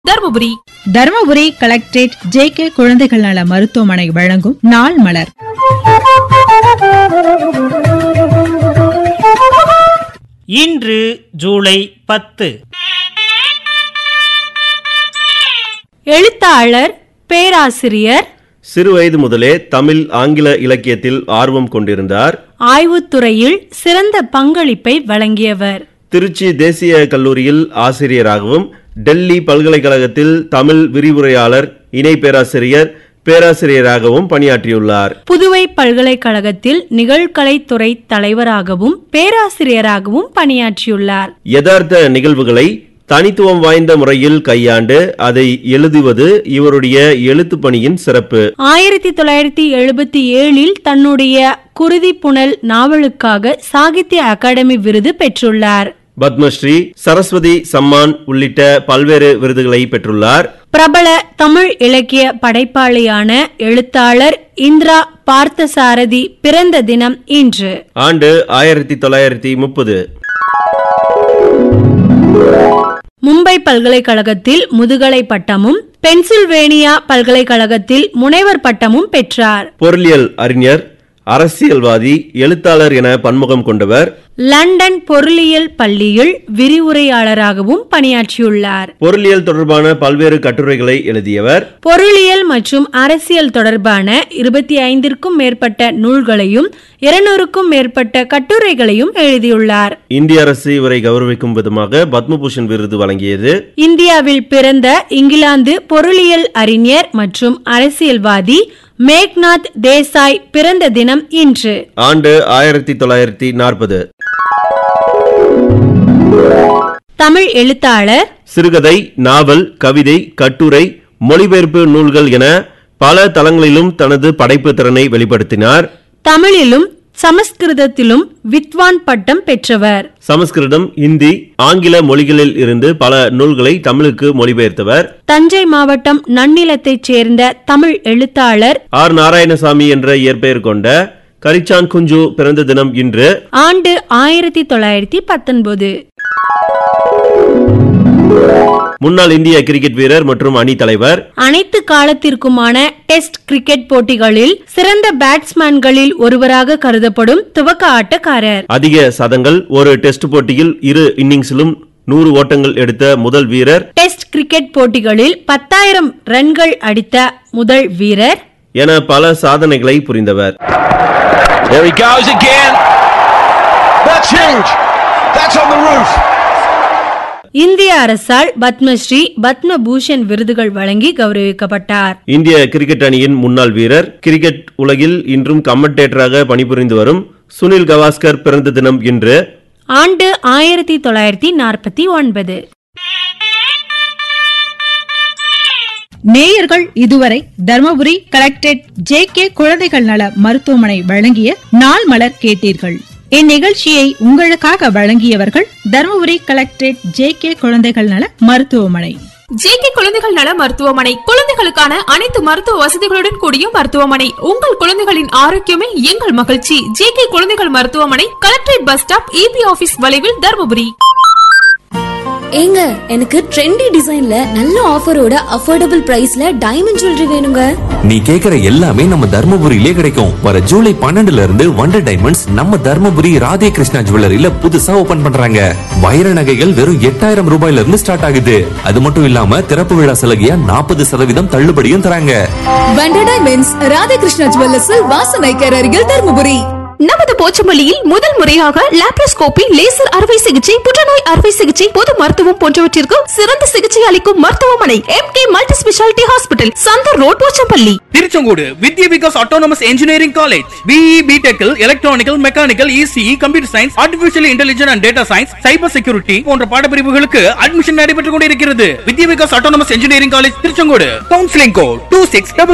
Dharmapuri Dharmapuri collectorate J K குழந்தைகள் நல மருத்துவமனை வழங்கும் நாள் மலர் இன்று ஜூலை பத்து எழுத்தாளர் பேராசிரியர் சிறுவயது முதலே தமிழ் ஆங்கில இலக்கியத்தில் ஆர்வம் கொண்டிருந்தார் ஆய்வுத்துறையில் சிறந்த பங்களிப்பை வழங்கியவர் திருச்சி தேசிய கல்லூரியில் ஆசிரியராகவும் டெல்லி பல்கலைக்கழகத்தில் தமிழ் விரிவுரையாளர் இணை பேராசிரியர் பேராசிரியராகவும் பணியாற்றியுள்ளார் புதுவை பல்கலைக்கழகத்தில் நிகழ்கலைத்துறை தலைவராகவும் பேராசிரியராகவும் பணியாற்றியுள்ளார் யதார்த்த நிகழ்வுகளை தனித்துவம் வாய்ந்த முறையில் கையாண்டு அதை எழுதுவது இவருடைய எழுத்துப் பணியின் சிறப்பு ஆயிரத்தி தொள்ளாயிரத்தி எழுபத்தி ஏழில் தன்னுடைய குருதி புனல் நாவலுக்காக சாகித்ய அகாடமி விருது பெற்றுள்ளார் பத்மஸ்ரீ சரஸ்வதி சம்மான் உள்ளிட்ட பல்வேறு விருதுகளை பெற்றுள்ளார் பிரபல தமிழ் இலக்கிய படைப்பாளியான எழுத்தாளர் இந்திரா பார்த்தசாரதி பிறந்த தினம் இன்று ஆண்டு ஆயிரத்தி தொள்ளாயிரத்தி முப்பது மும்பை பல்கலைக்கழகத்தில் முதுகலை பட்டமும் பென்சில்வேனியா பல்கலைக்கழகத்தில் முனைவர் பட்டமும் பெற்றார் பொருளியல் அறிஞர் அரசியல்வாதி எழுத்தாளர் என பன்முகம் கொண்டவர் லண்டன் பொருளியல் பள்ளியில் விரிவுரையாளராகவும் பணியாற்றியுள்ளார் பொருளியல் தொடர்பான பல்வேறு கட்டுரைகளை எழுதியவர் பொருளியல் மற்றும் அரசியல் தொடர்பான இருபத்தி ஐந்திற்கும் மேற்பட்ட நூல்களையும் இருநூறுக்கும் மேற்பட்ட கட்டுரைகளையும் எழுதியுள்ளார் இந்திய அரசு இவரை கௌரவிக்கும் விதமாக பத்மபூஷன் விருது வழங்கியது இந்தியாவில் பிறந்த இங்கிலாந்து பொருளியல் அறிஞர் மற்றும் அரசியல்வாதி மேக்நாத் தேசாய் பிறந்த தினம் இன்று ஆண்டு ஆயிரத்தி தொள்ளாயிரத்தி நாற்பது தமிழ் எழுத்தாளர் சிறுகதை நாவல் கவிதை கட்டுரை மொழிபெயர்ப்பு நூல்கள் என பல தளங்களிலும் தனது படைப்பு திறனை வெளிப்படுத்தினார் தமிழிலும் சமஸ்கிருதத்திலும் வித்வான் பட்டம் பெற்றவர் சமஸ்கிருதம் இந்தி ஆங்கில மொழிகளில் இருந்து பல நூல்களை தமிழுக்கு மொழிபெயர்த்தவர் தஞ்சை மாவட்டம் நன்னிலத்தைச் சேர்ந்த தமிழ் எழுத்தாளர் ஆர் நாராயணசாமி என்ற இயற்பெயர் கொண்ட கரிச்சான் குஞ்சு பிறந்த தினம் இன்று ஆண்டு ஆயிரத்தி தொள்ளாயிரத்தி பத்தொன்பது முன்னாள் இந்திய கிரிக்கெட் வீரர் மற்றும் அணி தலைவர் அனைத்து காலத்திற்குமான டெஸ்ட் கிரிக்கெட் போட்டிகளில் சிறந்த பேட்ஸ்மேன்களில் ஒருவராக கருதப்படும் துவக்க ஆட்டக்காரர் அதிக சதங்கள் ஒரு டெஸ்ட் போட்டியில் இரு இன்னிங்ஸிலும் நூறு ஓட்டங்கள் எடுத்த முதல் வீரர் டெஸ்ட் கிரிக்கெட் போட்டிகளில் பத்தாயிரம் ரன்கள் அடித்த முதல் வீரர் என பல சாதனைகளை புரிந்தவர் There he goes again. That's huge. That's on the roof. இந்திய அரசால் பத்மஸ்ரீ பத்மபூஷன் விருதுகள் வழங்கி கௌரவிக்கப்பட்டார் இந்திய கிரிக்கெட் அணியின் முன்னாள் வீரர் கிரிக்கெட் உலகில் இன்றும் கமெண்டேட்டராக பணிபுரிந்து வரும் சுனில் கவாஸ்கர் பிறந்த தினம் இன்று ஆண்டு ஆயிரத்தி தொள்ளாயிரத்தி நாற்பத்தி ஒன்பது நேயர்கள் இதுவரை தருமபுரி கலெக்டரேட் ஜே கே குழந்தைகள் நல மருத்துவமனை வழங்கிய நாள் மலர் கேட்டீர்கள் இந்நிகழ்ச்சியை உங்களுக்காக வழங்கியவர்கள் தருமபுரி கலெக்டரேட் ஜே கே குழந்தைகள் நல மருத்துவமனை ஜேகே குழந்தைகள் நல மருத்துவமனை குழந்தைகளுக்கான அனைத்து மருத்துவ வசதிகளுடன் கூடிய மருத்துவமனை உங்கள் குழந்தைகளின் ஆரோக்கியமே எங்கள் மகிழ்ச்சி ஜேகே குழந்தைகள் மருத்துவமனை collectorate bus stop EB office வளைவில் தருமபுரி ஏங்க எனக்கு ட்ரெண்டி டிசைன்ல நல்ல ஆஃபரோட அஃபோர்டபுள் பிரைஸ்ல டைமண்ட் ஜுவல்லரி வேணுங்க நீ கேக்குற எல்லாமே நம்ம தர்மபுரியிலே கிடைக்கும் வர ஜூலை பன்னெண்டுல இருந்து வண்டர் டைமண்ட்ஸ் நம்ம தர்மபுரி ராதே கிருஷ்ணா ஜுவல்லரியில புதுசா ஓபன் பண்றாங்க வைர நகைகள் வெறும் எட்டாயிரம் ரூபாயில இருந்து ஸ்டார்ட் ஆகுது அது மட்டும் இல்லாம திறப்பு விழா சலுகையா நாற்பது சதவீதம் தள்ளுபடியும் தராங்க வண்டர் டைமண்ட்ஸ் ராதாகிருஷ்ணா ஜுவல்லர்ஸில் வாசனைக்கர் அருகில் தருமபுரி நமது போச்சமல்லியில் முதல் முறையாக லாப்ரோஸ்கோபி லேசர் அறுவை சிகிச்சை புற்றுநோய் அறுவை சிகிச்சை பொது மருத்துவம் போன்றவற்றிற்கு சிறந்த சிகிச்சை அளிக்கும் மருத்துவமனை M K multi speciality hospital சந்தர் road Pochampalli Tiruchengode Vidya Vikas autonomous engineering college BE பிடெக்கில் electrical mechanical ECE computer science artificial intelligence and data science cyber security போன்ற பாடப்பிரிவுகளுக்கு அட்மிஷன் நடைபெற்றுக் கொண்டிருக்கிறது Vidya Vikas autonomous engineering college Tiruchengode counselling code two six